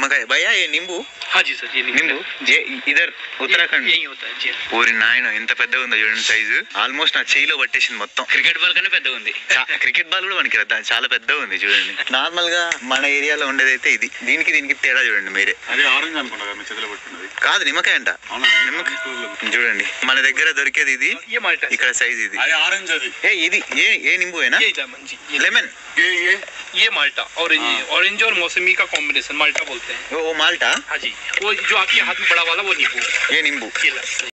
నిమ్మకాయ భయ్యా ఏ నింబు हाँ जी सर ये నింబు ఏ ఇదర్ ఉత్తరాఖండ్ यही होता है जी ఊరి నాయన ఎంత పెద్దగా ఉందో చూడండి సైజు ఆల్మోస్ట్ నా చేయిలో పట్టేసింది మొత్తం క్రికెట్ బాల్ కన్నా పెద్దగా ఉంది చా- క్రికెట్ బాల్ కూడా మనకి రాదు. చాలా పెద్దగా ఉంది చూడండి నార్మల్ గా మన ఏరియాలో ఉండేదైతే ఇది దీనికి దీనికి తేడా చూడండి మీరే అదే ఆరెంజ్ అనుకుంటా కదా మీ చేతిలో పట్టుకున్నది కాదు నిమ్మకాయ అంట అవునా నిమ్మకాయ చూడండి మన దగ్గర దొరికేది ఇది ये माल्टा है ఇక్కడ సైజ్ ఇది అది ఆరెంజ్ అది ఏ ఇది ఏ ఏ నింబువేనా ये लेमन जी ये లెమన్ ఏ ఏ ये माल्टा ऑरेंज हाँ। ऑरेंज और मौसमी का कॉम्बिनेशन माल्टा बोलते हैं ఓ మాల్టా हाँ जी वो जो आपके हाथ में बड़ा वाला वो नींबू ఏ నింబు ये ला-